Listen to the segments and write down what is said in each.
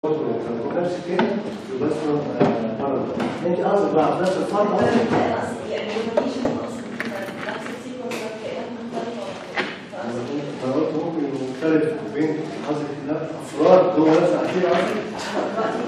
لو نفس كده يبقى اسمه بره انت قصدك بقى في نفس الفرق يعني الفاريشن اصلا نفس السيكونس ده كائنات مختلفه انا قلت ممكن يبقى مختلف بين قصدك لا افراد هو نفس عشان قصدك دلوقتي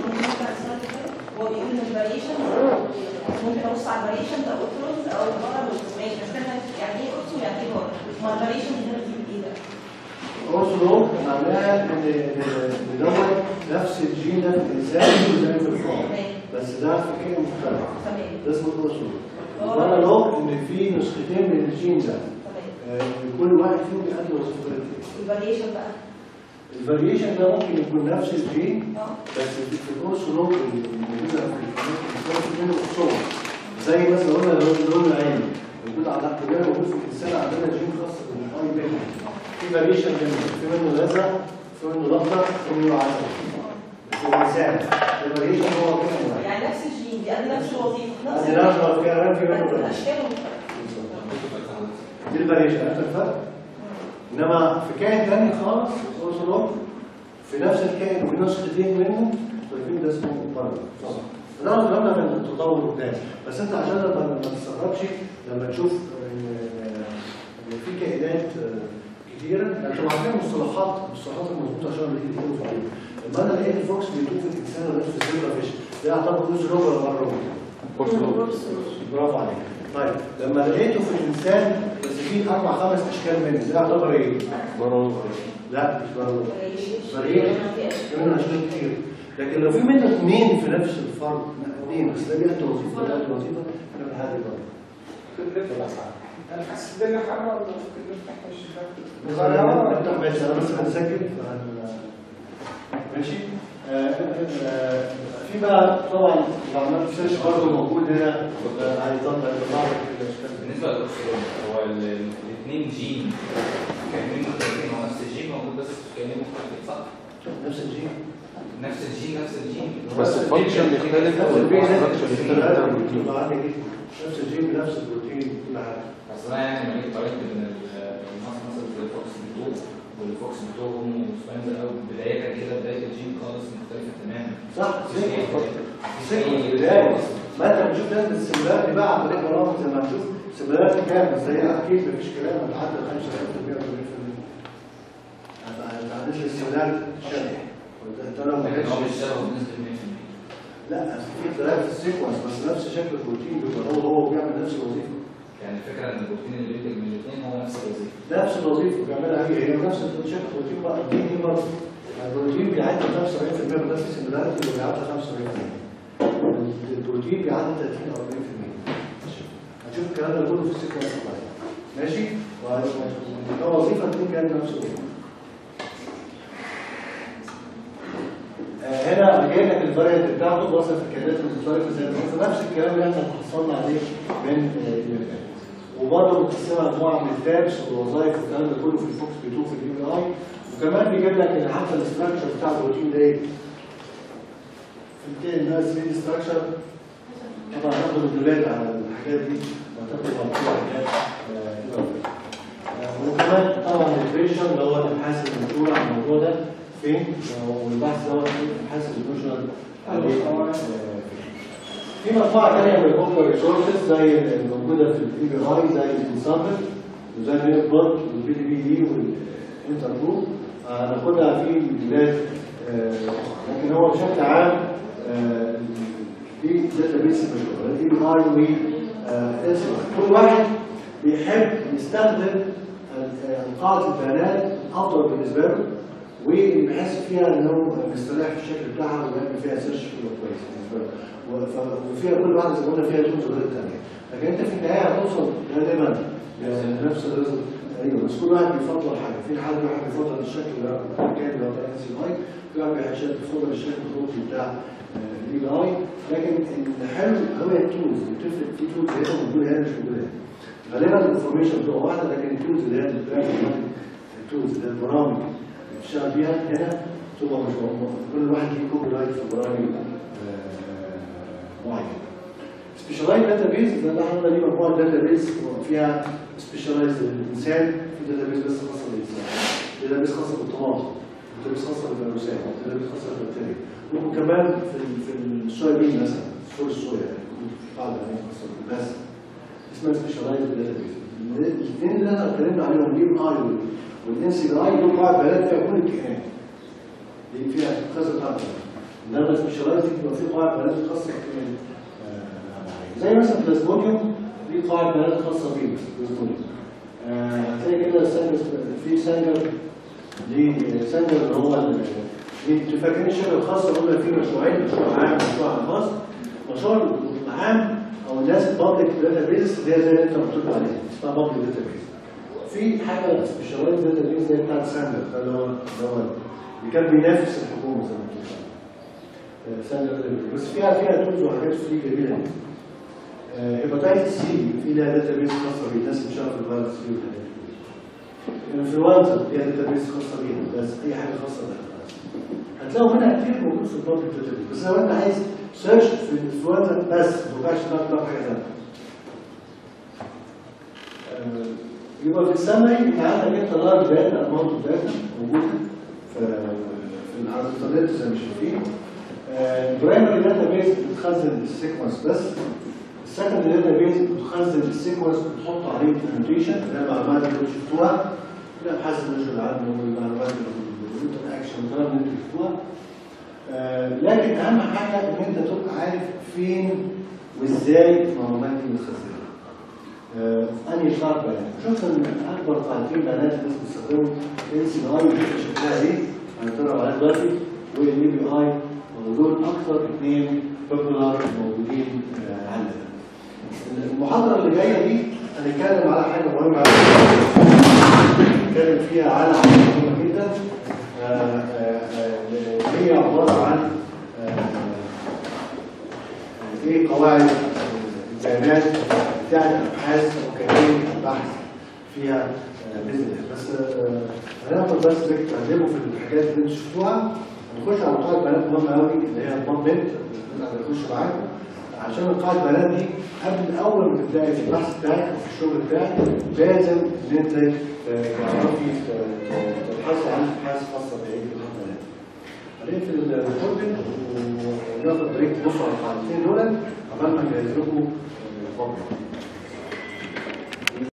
هو بيقول ان الفاريشن ممكن ابص على الفاريشن ده اوتروز او بره ماشي بس انا يعني ايه اوترو يعني ايه بره ما الفاريشن هنا بتجيب ايه ده؟ اوسلو معناها ان إن دوت نفس الجين ده في الانسان زي في الفار تمام بس ده في كائن مختلف تمام ده اسمه اوسلو وانا لو ان في نسختين من الجين ده تمام آه، كل واحد فيهم بيأدي وظيفه الفاريشن بقى الفاريشن ده ممكن يكون نفس الجين اه بس في في الاورثولوج الموجوده في الفيروس منه صور زي مثلا قلنا اللون اللون العيني موجود على الاحتمال موجود في الانسان عندنا جين خاص بالاي بي في فاريشن منه في منه الازرق في منه الاخضر في منه العسل في الانسان الفاريشن هو كده واحد يعني نفس الجين بيأدي نفس الوظيفه نفس عندنا الاخضر في الوان في منه بس فاريشن الاشكال مختلفه دي الفاريشن عرفت الفرق؟ انما في كائن تاني خالص اورثولوج في نفس الكائن وفي نسختين منه شايفين ده اسمه فرد طبعا ده ضربنا من التطور قدام بس انت عشان لما ما تستغربش لما تشوف ان إن في كائنات آه، كتيره انتوا عارفين المصطلحات المصطلحات المظبوطه عشان اللي بيجوا في العلم. لما انا لقيت الفوكس بيدوب في الانسان ولا في الزبره فيش ده يعتبر جزء روبر ولا روبر برافو عليك طيب لما لقيته في الانسان بس فيه اربع خمس اشكال منه ده يعتبر ايه؟ لا مش برضه فريق منه اشكال كتير لكن لو في منه اثنين في نفس الفرد لا، اثنين بس ده بيأدي وظيفه ده بيأدي وظيفه يبقى هذه برضه انا حاسس الدنيا حر ولا ممكن نفتح الشباك نفتح ماشي انا بس هنسجل فهن- ماشي آه، آه، في بقى طبعا لو عملت سيرش برضه موجود هنا آه، هيظهر يطلع لك الاشكال بالنسبه للاكسجين هو الاثنين جين كائنين مختلفين هو نفس الجين موجود بس في كائنين مختلفين صح؟ نفس الجين نفس الجين نفس الجين بس الفانكشن مختلف نفس الجين والستراكشر مختلف بتاع البروتين. يبقى عندك إيه؟ نفس الجين بنفس البروتين كل حاجه بس انا يعني لما جيت قريت ان المصل مثلا زي الفوكس بتوع والفوكس بتوعهم وسباندر او بدايه كده بدايه الجين خالص مختلفه تماما صح مفيش زي أي- مفيش زي أي- البدايه ما انت بتشوف ده السيميلاريتي بقى عن طريق برامج زي ما تشوف سيميلاريتي كام بس هي اكيد مفيش كلام هتعدي 75% ولا 80% ما عندش السيميلاريتي شبه انت لو ما لكن هو مش كانش شبه بنسبه 100% لا أصل في اختلاف في السيكونس بس نفس شكل البروتين بيبقى هو هو بيعمل نفس الوظيفه يعني الفكره ان البروتين اللي بينتج من الاثنين هو نفس الوظيفه نفس الوظيفه بيعملها هي هي نفس شكل البروتين بقى دي دي برضه يعني البروتين بيعدي 75% من نفس السيميلاريتي اللي بيعدي 75% البروتين بيعدي 30 او 40% هتشوف الكلام ده كله في السيكونس بتاعي ماشي وهو وظيفه الاثنين كانوا نفس الوظيفه آه، هنا انا جايب لك الفاريانت بتاعته واصل في الكائنات المختلفه زي ما قلت نفس الكلام اللي احنا حصلنا عليه من آه، اليابان وبرضه مقسمه مجموعه من التابس والوظائف والكلام ده كله في الفوكس بي 2 في اليو اي وكمان بيجيب لك ان حتى الاستراكشر بتاع البروتين ده ايه؟ في الكائن ده 3 ستراكشر طبعا هناخد الدولات على الحاجات دي وهتاخد بعض حاجات آه، إلى آخره. آه، وكمان طبعا الفيشن اللي هو الابحاث المنشوره عن الموضوع ده فين آه، والبحث دوت فين الابحاث المنشوره عليه آه، في مجموعه ثانيه من الاوبن ريسورسز زي الموجوده في الاي بي اي زي الانسامبل وزي النيت بوت والبي دي بي دي والانتربرو هناخدها في البلاد آه، لكن هو بشكل عام آه، دي داتا بيس مشهوره الاي بي اي و كل واحد بيحب يستخدم ال- قاعده البيانات افضل بالنسبه له واللي بيحس فيها انه مستريح في الشكل بتاعها ويعمل فيها سيرش كله كويس بالنسبه له و- ف- وفيها كل واحده زي ما قلنا فيها تولز غير الثانيه لكن انت في النهايه هتوصل غالبا لنفس الريزلت ايوه بس كل واحد بيفضل حاجه في حد واحد بيفضل الشكل اللي هو كان اللي هو بتاع ان سي اي في واحد بيحب- بيفضل الشكل الخطوطي بتاع الاي بي اي لكن الحلو هو التولز بتفرق في تولز هنا موجوده هنا مش موجوده هنا غالبا الانفورميشن بتبقى واحده لكن التولز اللي هي التولز اللي هي البرامج اللي بتشتغل بيها هنا تبقى مش موجوده كل واحد ليه كوبي رايت في برامج آه، معينه سبيشالايز داتا بيز ده اللي احنا قلنا دي مجموعه داتا بيز فيها سبيشالايز للانسان في داتا بيز بس خاصه بالانسان داتا بيز خاصه بالطماطم داتابيز خاصه بالفيروسات داتابيز خاصه بالبكتيريا ممكن كمان في ال- في السويابين مثلا سور الصويا يعني يكون في قاعده يعني خاصه بالبس اسمها سبيشالايزد داتابيز الاثنين اللي احنا اتكلمنا عليهم دي اي والان سي اي دول قواعد بيانات فيها كل الكائنات دي فيها كذا قاعده انما سبيشالايزد بيبقى في قواعد بيانات خاصه بالكائنات آه، زي مثلا بلازموديوم دي قواعد بيانات خاصه بيه بلازموديوم آه، هتلاقي كده سنجر في سنجر دي سنجر اللي هو ال- دي انتوا فاكرين الشركه الخاصه قلنا في مشروعين مشروع عام ومشروع خاص مشروع العام او الناس البابليك داتا بيز اللي هي زي اللي انت بتقول عليها اسمها بابليك داتا بيز في حاجه سبيشاليز داتا بيز زي بتاعت ساندر ده اللي هو اللي هو اللي كان بينافس الحكومه زي ما بتقول آه، ساندر داتا بيز. بس فيها فيها تولز وحاجات فري جميله جدا هيباتايتس سي في لها داتا بيز خاصه بالناس اللي بتشتغل في الفيروس سي والحاجات دي الانفلونزا ليها داتا بيز خاصه بيها بس اي حاجه خاصه بالانفلونزا هتلاقوا منها كتير موجود في البابليك داتا بيز بس لو انت عايز سيرش في الانفلونزا بس ما ينفعش تطلع حاجه ثانيه آه، يبقى في السمري انت عندك انت لارج داتا اماونت اوف داتا موجوده في في على الانترنت زي ما شايفين البرايمري داتا بيز بتخزن السيكونس بس السكندري داتا بيز بتخزن السيكونس وتحط عليه الانوتيشن اللي هي المعلومات اللي انتوا شفتوها الابحاث اللي نزل عنه والمعلومات الانتر اكشن والكلام اللي انتوا شفتوها آه، لكن اهم حاجه ان انت تبقى عارف فين وازاي المعلومات دي متخزنه. آه، في انهي قاعده بيانات؟ شفت ان اكبر قاعدتين بيانات الناس بتستخدمهم ان سي اي شكلها ايه؟ هنتكلم عليها دلوقتي والاي بي اي ودول اكثر اثنين بوبولار موجودين آه، عندنا. المحاضره اللي جايه دي هنتكلم على حاجه مهمه أوي. هنتكلم فيها على حاجه مهمه جدا آه، آه، آه، هي عباره عن آه، ايه قواعد البيانات بتاعت الابحاث وكيفيه البحث فيها آه، باذن الله بس آه، هناخد بس ذكر تعلموا في الحاجات اللي انتوا شفتوها هنخش على قواعد بيانات مهمه قوي اللي هي البابمنت اللي هنخش معاكم عشان القاعده البيانات دي قبل اول ما تبداي في البحث بتاعك او في الشغل بتاعك لازم ان انت آه، تعرفي آه، تبحثي عن ابحاث خاصه بايه بالقاعده البيانات. هنقفل الريكوردنج وناخد بريك تبصوا على القاعدتين دول قبل ما نجهز لكم الفقره